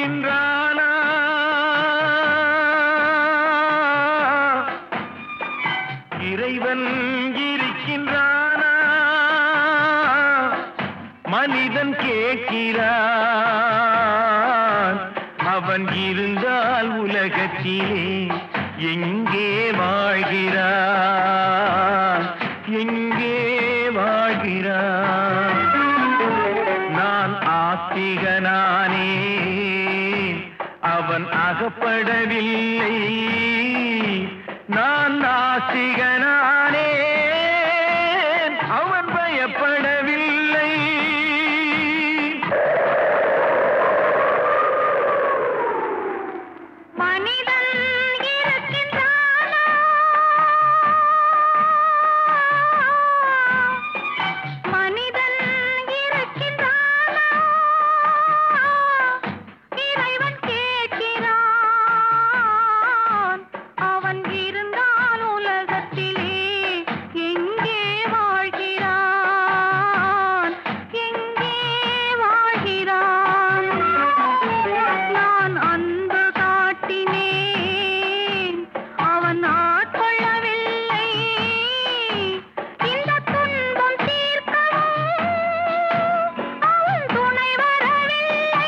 இருக்கின்றானா இறைவன் இருக்கின்றானா மனிதன் கேட்கிறான் அவன் இருந்தால் உலகத்திலே எங்கே வாழ்கிறான் எங்கே வாழ்கிறான் நான் ஆஸ்திகனானே அவன் அகப்படவில்லை நான் நாஸ்திகனானே அவன் பயப்படவில்லை மனிதன் இருக்கின்றானா மனிதன் இருக்கின்றானா இறைவன் கேட்கிறான் அவன் இருந்தால் உலகத்திலே எங்கே வாழ்கிறான் எங்கே வாழ்கிறான் நான் அன்பு காட்டினேன் அவன் ஆட்கொள்ளவில்லை இந்த துன்பம் தீர்க்கவும் அவன் துணை வரவில்லை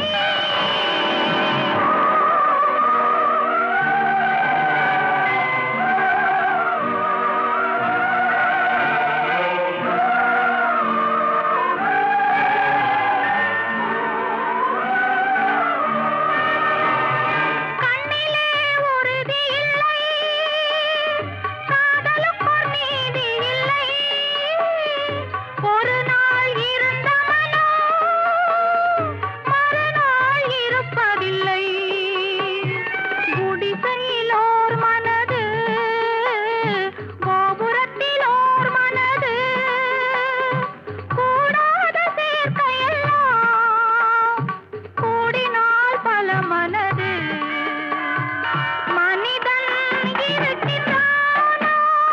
கண்ணிலே உறுதி இல்லை காதலுக்கோர் நீதி இல்லை ஒரு நாள் இருந்த மனம் மறுநாள் இருப்பதில்லை குடிசையிலோர் மனது கோபுரத்திலோர் மனது கூடாத சேர்க்கையெல்லாம் கூடினால் பல மனது மனிதன் இருக்கின்றானா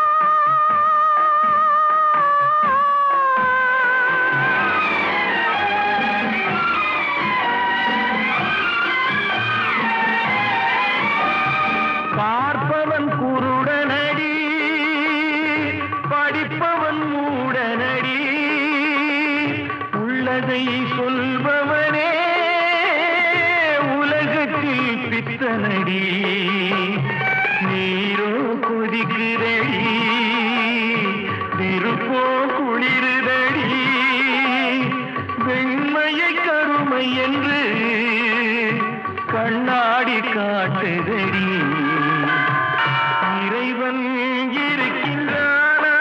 பார்ப்பவன் குருடனடி படிப்பவன் மூடனடி உள்ளதை சொல்பவனே உலகத்தில் பித்தனடி நீரோ கொதிக்குதடி நெருப்போ குளிருதடி வெண்மையை கருமை என்று கண்ணாடி காட்டுதடி இறைவன் இருக்கின்றானா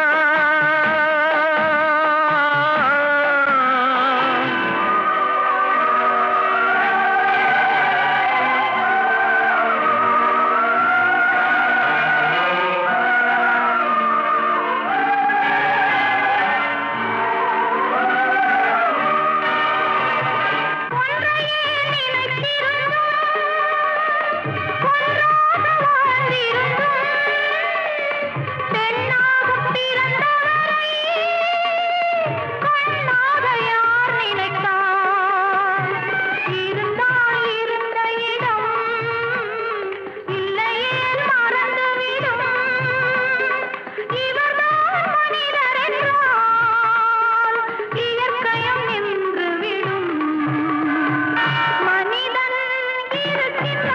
ஒன்றையே நினைத்திருந்தோம் ஒன்றாக வாழ்ந்திருந்தோம் பெண்ணாகப் பிறந்தவரை கண்ணாக யார் நினைத்தார் இருந்தால் இருந்த இடம் இல்லையே மறந்துவிடும் இவர்தான் மனிதர் என்றால் இயற்கையும் நின்றுவிடும் மனிதன் இருக்கின்றானா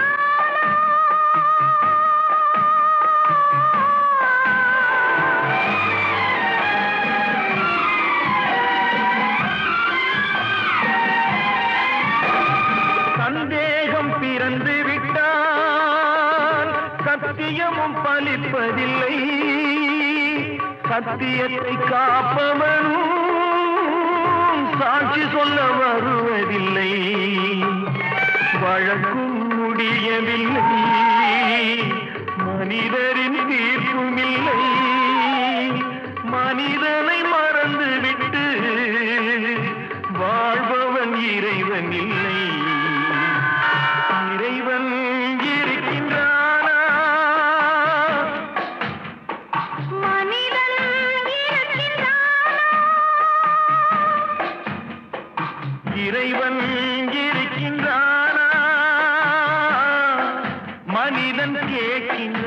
சந்தேகம் பிறந்து விட்டால் சத்தியமும் பலிப்பதில்லை சத்தியத்தை காப்பவனும் சாட்சி சொல்ல வருவதில்லை வழக்கும் முடியவில்லை மனிதரின் தீர்ப்பும் இல்லை மனிதனை மறந்துவிட்டு வாழ்பவன் இறைவன் இல்லை இறைவன் இருக்கின்றானா மனிதன் இருக்கின்றானா இறைவன் இருக்கின்றானா மனிதன் கேட்கின்றான்